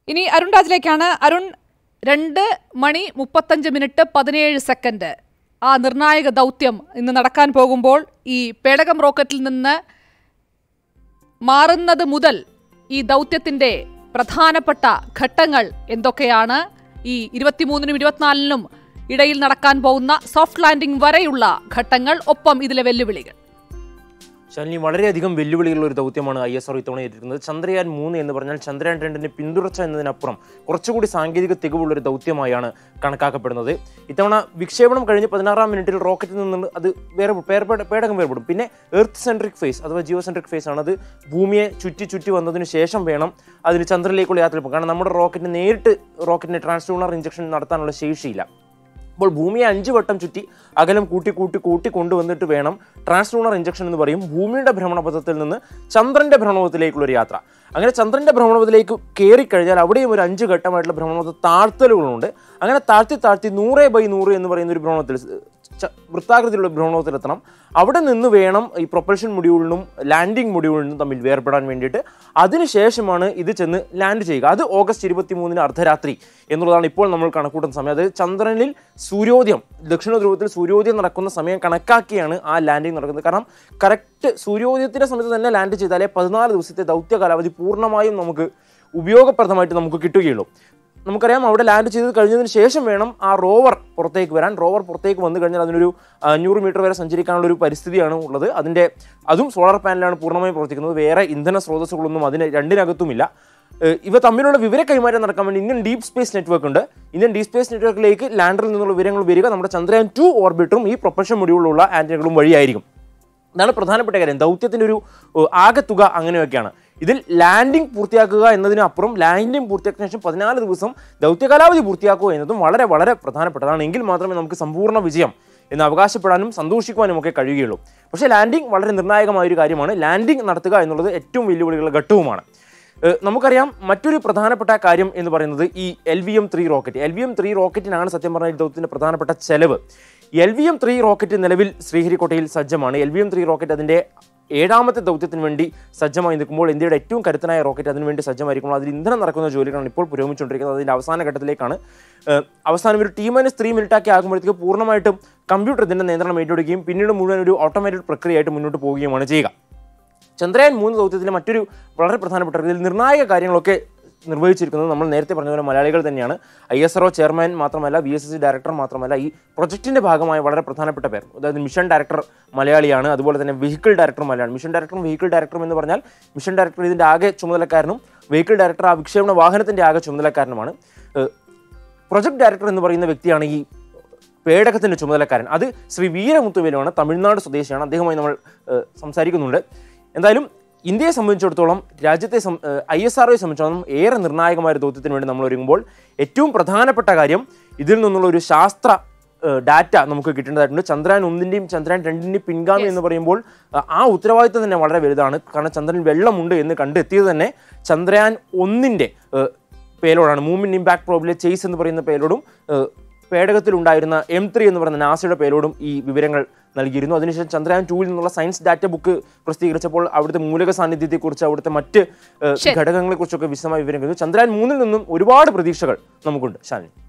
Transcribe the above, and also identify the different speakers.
Speaker 1: ഇനി അരുൺ രാജിലേക്കാണ് അരുൺ രണ്ട് മണി മുപ്പത്തഞ്ച് മിനിറ്റ് പതിനേഴ് സെക്കൻഡ് ആ നിർണായക ദൗത്യം ഇന്ന് നടക്കാൻ പോകുമ്പോൾ ഈ പേടകം റോക്കറ്റിൽ നിന്ന് മാറുന്നത് മുതൽ ഈ ദൗത്യത്തിന്റെ പ്രധാനപ്പെട്ട ഘട്ടങ്ങൾ എന്തൊക്കെയാണ് ഈ ഇരുപത്തിമൂന്നിനും ഇരുപത്തിനാലിനും ഇടയിൽ നടക്കാൻ പോകുന്ന സോഫ്റ്റ് ലാൻഡിംഗ് വരെയുള്ള ഘട്ടങ്ങൾ ഒപ്പം ഇതിലെ വെല്ലുവിളികൾ
Speaker 2: ശാലിനി വളരെയധികം വെല്ലുവിളികളുള്ള ഒരു ദൗത്യമാണ് ഐ എസ് ആർ ഇത്തവണ ഏറ്റിരുന്നത് ചന്ദ്രയാൻ മൂന്ന് എന്ന് പറഞ്ഞാൽ ചന്ദ്രയാൻ രണ്ടിന്റെ പിന്തുടർച്ച എന്നതിനപ്പുറം കുറച്ചുകൂടി സാങ്കേതിക തികവുള്ള ഒരു ദൗത്യമായാണ് കണക്കാക്കപ്പെടുന്നത് ഇത്തവണ വിക്ഷേപണം കഴിഞ്ഞ് പതിനാറാം മിനിറ്റിൽ റോക്കറ്റിൽ നിന്ന് അത് വേറെ പേർപെട- പേടകം വേർപെടും പിന്നെ എർത്ത് സെൻട്രിക് ഫേസ് അഥവാ ജിയോ സെൻട്രിക് ഫേസ് ആണ് അത് ഭൂമിയെ ചുറ്റി ചുറ്റി വന്നതിന് ശേഷം വേണം അതിന് ചന്ദ്രനിലേക്കുള്ള യാത്ര പോകും കാരണം നമ്മുടെ റോക്കറ്റിന് നേരിട്ട് റോക്കറ്റിന് ട്രാൻസ്ലൂണർ ഇഞ്ചക്ഷൻ നടത്താനുള്ള ശേഷിയില്ല അപ്പോൾ ഭൂമിയെ അഞ്ച് വട്ടം ചുറ്റി അകലം കൂട്ടി കൂട്ടി കൂട്ടി കൊണ്ടുവന്നിട്ട് വേണം ട്രാൻസ്ലൂണർ ഇഞ്ചക്ഷൻ എന്ന് പറയും ഭൂമിയുടെ ഭ്രമണപഥത്തിൽ നിന്ന് ചന്ദ്രന്റെ ഭ്രമണപഥത്തിലേക്കുള്ള ഒരു യാത്ര അങ്ങനെ ചന്ദ്രന്റെ ഭ്രമണപഥത്തിലേക്ക് കയറി കഴിഞ്ഞാൽ അവിടെയും ഒരു അഞ്ച് ഘട്ടമായിട്ടുള്ള ഭ്രമണപഥ താഴ്ത്തലുകളുണ്ട് അങ്ങനെ താഴ്ത്തി താഴ്ത്തി നൂറ് ബൈ നൂറ് എന്ന് പറയുന്ന ഒരു ഭ്രമണത്തിൽ ച- വൃത്താകൃതിയിലുള്ള ഭ്രമണത്തിലെത്തണം അവിടെ നിന്ന് വേണം ഈ പ്രൊപ്പൽഷൻ മൊഡ്യൂളിനും ലാൻഡിംഗ് മൊഡ്യൂളിനും തമ്മിൽ വേർപെടാൻ വേണ്ടിയിട്ട് അതിനുശേഷമാണ് ഇത് ചെന്ന് ലാൻഡ് ചെയ്യുക അത് ഓഗസ്റ്റ് ഇരുപത്തി മൂന്നിന് അർദ്ധരാത്രി എന്നുള്ളതാണ് ഇപ്പോൾ നമ്മൾ കണക്കൂട്ടുന്ന സമയം അതായത് ചന്ദ്രനിൽ സൂര്യോദയം ദക്ഷിണ ധ്രുവത്തിൽ സൂര്യോദയം നടക്കുന്ന സമയം കണക്കാക്കിയാണ് ആ ലാൻഡിംഗ് നടക്കുന്നത് കാരണം കറക്റ്റ് സൂര്യോദയത്തിന്റെ സമയത്ത് തന്നെ ലാൻഡ് ചെയ്താലേ പതിനാല് ദിവസത്തെ ദൗത്യ കാലാവധി പൂർണ്ണമായും നമുക്ക് ഉപയോഗപ്രദമായിട്ട് നമുക്ക് കിട്ടുകയുള്ളൂ നമുക്കറിയാം അവിടെ ലാൻഡ് ചെയ്ത് കഴിഞ്ഞതിന് ശേഷം വേണം ആ റോവർ പുറത്തേക്ക് വരാൻ റോവർ പുറത്തേക്ക് വന്നു കഴിഞ്ഞാൽ അതിനൊരു അഞ്ഞൂറ് മീറ്റർ വരെ സഞ്ചരിക്കാനുള്ള ഒരു പരിസ്ഥിതിയാണ് ഉള്ളത് അതിൻ്റെ അതും സോളാർ പാനലാണ് പൂർണ്ണമായും പ്രവർത്തിക്കുന്നത് വേറെ ഇന്ധന സ്രോതസ്സുകളൊന്നും അതിന് രണ്ടിനകത്തുമില്ല ഏഹ് ഇവ തമ്മിലുള്ള വിവര കൈമാറ്റം നടക്കാൻ വേണ്ടി ഇന്ത്യൻ ഡീപ് സ്പേസ് നെറ്റ്വർക്ക് ഉണ്ട് ഇന്ത്യൻ ഡീപ് സ്പേസ് നെറ്റ്വർക്കിലേക്ക് ലാൻഡറിൽ നിന്നുള്ള വിവരങ്ങൾ വരിക നമ്മുടെ ചന്ദ്രയാൻ ടു ഓർബിറ്ററും ഈ പ്രൊപ്പൽഷൻ മൊഡ്യൂളിലുള്ള ആൻറ്റനുകളും വഴിയായിരിക്കും ഇതാണ് പ്രധാനപ്പെട്ട കാര്യം ദൗത്യത്തിൻ്റെ ഒരു ഏഹ്, ആകെത്തുക അങ്ങനെയൊക്കെയാണ് ഇതിൽ ലാൻഡിംഗ് പൂർത്തിയാക്കുക എന്നതിനപ്പുറം ലാൻഡിംഗ് പൂർത്തിയാക്കിയ ശേഷം പതിനാല് ദിവസം ദൗത്യ കാലാവധി പൂർത്തിയാക്കുക എന്നതും വളരെ വളരെ പ്രധാനപ്പെട്ടതാണ് എങ്കിൽ മാത്രമേ നമുക്ക് സമ്പൂർണ്ണ വിജയം എന്ന് അവകാശപ്പെടാനും സന്തോഷിക്കുവാനും ഒക്കെ കഴിയുകയുള്ളൂ പക്ഷേ ലാൻഡിംഗ് വളരെ നിർണായകമായ ഒരു കാര്യമാണ് ലാൻഡിംഗ് നടത്തുക എന്നുള്ളത് ഏറ്റവും വെല്ലുവിളികളുടെ ഘട്ടവുമാണ് ഏഹ് നമുക്കറിയാം മറ്റൊരു പ്രധാനപ്പെട്ട കാര്യം എന്ന് പറയുന്നത് ഈ L V M three rocket L V M three റോക്കറ്റിനാണ് സത്യം പറഞ്ഞാൽ ഈ ദൗത്യത്തിന്റെ പ്രധാനപ്പെട്ട ചെലവ് L V M three rocket നിലവിൽ ശ്രീഹരിക്കോട്ടയിൽ സജ്ജമാണ് L V M three rocket അതിന്റെ ഏഴാമത്തെ ദൗത്യത്തിന് വേണ്ടി സജ്ജമായി നിൽക്കുമ്പോൾ ഇന്ത്യയുടെ ഏറ്റവും കരുത്തനായ റോക്കറ്റ് അതിന് വേണ്ടി സജ്ജമായിരിക്കുമ്പോൾ അതിൽ ഇന്ധനം നടക്കുന്ന ജോലികളാണ് ഇപ്പോൾ പുരോഗമിച്ചുകൊണ്ടിരിക്കുന്നത് അതിന്റെ അവസാന ഘട്ടത്തിലേക്കാണ് ഏഹ് അവസാനം ഒരു ടി മൈനസ് ത്രീ മിനിറ്റ് ആക്കി ആകുമ്പോഴത്തേക്ക് പൂർണ്ണമായിട്ടും കമ്പ്യൂട്ടർ ഇതിന്റെ നിയന്ത്രണം ഏറ്റെടുക്കുകയും പിന്നീട് മുഴുവൻ ഒരു ഓട്ടോമാറ്റഡ് പ്രക്രിയയായിട്ട് മുന്നോട്ട് പോവുകയുമാണ് ചെയ്യുക ചന്ദ്രയാൻ മൂന്ന് ദൗത്യത്തിലെ മറ്റൊരു വളരെ പ്രധാനപ്പെട്ട ഇതിൽ നിർണായക കാര്യങ്ങളൊക്കെ നിർവഹിച്ചിരിക്കുന്നത് നമ്മൾ നേരത്തെ പറഞ്ഞ പോലെ മലയാളികൾ തന്നെയാണ് ഐ എസ് ആർഒ ചെയർമാൻ മാത്രമല്ല V S S C director മാത്രമല്ല ഈ പ്രൊജക്ടിന്റെ ഭാഗമായ വളരെ പ്രധാനപ്പെട്ട പേർ അതായത് മിഷൻ ഡയറക്ടർ മലയാളിയാണ് അതുപോലെ തന്നെ വെഹിക്കിൾ ഡയറക്ടർ മലയാളം മിഷൻ ഡയറക്ടറും വെഹിക്കിൾ ഡയറക്ടറും എന്ന് പറഞ്ഞാൽ മിഷൻ ഡയറക്ടർ ഇതിന്റെ ആകെ ചുമതലക്കാരനും വെഹിക്കിൾ ഡയറക്ടർ ആ വിക്ഷേപണ വാഹനത്തിന്റെ ആകെ ചുമതലക്കാരനുമാണ് ഏഹ് പ്രൊജക്ട് ഡയറക്ടർ എന്ന് പറയുന്ന വ്യക്തിയാണ് ഈ പേടകത്തിന്റെ ചുമതലക്കാരൻ അത് ശ്രീ വീരമുത്തുവേലുമാണ് തമിഴ്നാട് സ്വദേശിയാണ് അദ്ദേഹവുമായി നമ്മൾ ഏഹ്, സംസാരിക്കുന്നുണ്ട് എന്തായാലും ഇന്ത്യയെ സംബന്ധിച്ചിടത്തോളം രാജ്യത്തെ ഐ എസ് ആർ സംബന്ധിച്ചിടത്തോളം ഏറെ നിർണായകമായ ഒരു ദൗത്യത്തിന് വേണ്ടി നമ്മൾ ഒരുങ്ങുമ്പോൾ ഏറ്റവും പ്രധാനപ്പെട്ട കാര്യം ഇതിൽ നിന്നുള്ള ഒരു ശാസ്ത്ര ഏഹ്, ഡാറ്റ നമുക്ക് കിട്ടേണ്ടതായിട്ടുണ്ട് ചന്ദ്രയാൻ ഒന്നിന്റെയും ചന്ദ്രയാൻ രണ്ടിന്റെയും പിൻഗാമി എന്ന് പറയുമ്പോൾ അഹ്, ആ ഉത്തരവാദിത്തം തന്നെ വളരെ വലുതാണ് കാരണം ചന്ദ്രൻ വെള്ളമുണ്ട് എന്ന് കണ്ടെത്തിയത് തന്നെ ചന്ദ്രയാൻ ഒന്നിന്റെ ഏഹ്, പേലോഡാണ് മൂവ്മെന്റ് ഇമ്പാക്ട് പ്രോബിലെ ചേസ് എന്ന് പറയുന്ന പേലോഡും ഏഹ്, പേടകത്തിലുണ്ടായിരുന്ന എം ത്രീ എന്ന് പറയുന്ന നാസയുടെ പേലോഡും ഈ വിവരങ്ങൾ നൽകിയിരുന്നു അതിനുശേഷം ചന്ദ്രയാൻ ടൂവിൽ നിന്നുള്ള സയൻസ് ഡാറ്റ ബുക്ക് പ്രസിദ്ധീകരിച്ചപ്പോൾ അവിടുത്തെ മൂലക സാന്നിധ്യത്തെക്കുറിച്ച് അവിടുത്തെ മറ്റ് ഏഹ്,
Speaker 1: ശരി.
Speaker 2: ഘടകങ്ങളെക്കുറിച്ചൊക്കെ വിശദമായ വിവരം കഴിഞ്ഞു ചന്ദ്രയാൻ മൂന്നിൽ നിന്നും ഒരുപാട് പ്രതീക്ഷകൾ നമുക്കുണ്ട് ശാലിനി